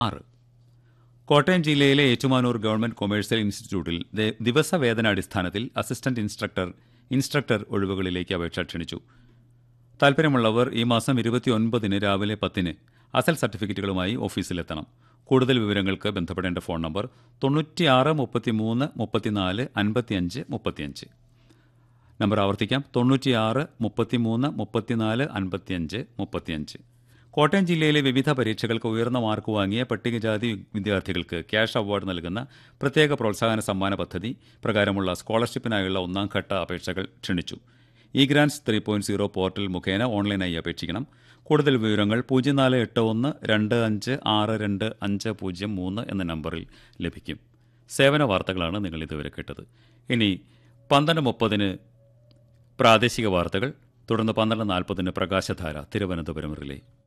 ആറ് കോട്ടയം ജില്ലയിലെ Ettumanoor government commercial ഇൻസ്റ്റിറ്റ്യൂട്ടിൽ ദേ- ദിവസവേതനാടിസ്ഥാനത്തിൽ അസിസ്റ്റന്റ് ഇൻസ്ട്രക്ടർ ഇൻസ്ട്രക്ടർ ഒഴിവുകളിലേക്ക് അപേക്ഷ ക്ഷണിച്ചു താൽപ്പര്യമുള്ളവർ ഈ മാസം ഇരുപത്തിയൊൻപതിന് രാവിലെ പത്തിന് അസൽ സർട്ടിഫിക്കറ്റുകളുമായി ഓഫീസിലെത്തണം കൂടുതൽ വിവരങ്ങൾക്ക് ബന്ധപ്പെടേണ്ട ഫോൺ നമ്പർ തൊണ്ണൂറ്റിയാറ് മുപ്പത്തിമൂന്ന് മുപ്പത്തിനാല് അൻപത്തിയഞ്ച് മുപ്പത്തിയഞ്ച് നമ്പർ ആവർത്തിക്കാം തൊണ്ണൂറ്റിയാറ് മുപ്പത്തിമൂന്ന് മുപ്പത്തിനാല് അൻപത്തിയഞ്ച് മുപ്പത്തിയഞ്ച് കോട്ടയം ജില്ലയിലെ വിവിധ പരീക്ഷകൾക്ക് ഉയർന്ന മാർക്ക് വാങ്ങിയ പട്ടികജാതി വിദ്യാർത്ഥികൾക്ക് ക്യാഷ് അവാർഡ് നൽകുന്ന പ്രത്യേക പ്രോത്സാഹന സമ്മാന പദ്ധതി പ്രകാരമുള്ള സ്കോളർഷിപ്പിനായുള്ള ഒന്നാം ഘട്ട അപേക്ഷകൾ ക്ഷണിച്ചു E grants three point zero portal മുഖേന ഓൺലൈനായി അപേക്ഷിക്കണം കൂടുതൽ വിവരങ്ങൾ പൂജ്യം നാല് എട്ട് ഒന്ന് രണ്ട് അഞ്ച് ആറ് രണ്ട് അഞ്ച് പൂജ്യം മൂന്ന് എന്ന നമ്പറിൽ ലഭിക്കും സേവന വാർത്തകളാണ് നിങ്ങൾ ഇതുവരെ കേട്ടത് ഇനി പന്ത്രണ്ട് മുപ്പതിന് പ്രാദേശിക വാർത്തകൾ തുടർന്ന് പന്ത്രണ്ട് നാൽപ്പതിന് പ്രകാശധാര തിരുവനന്തപുരം റിലേ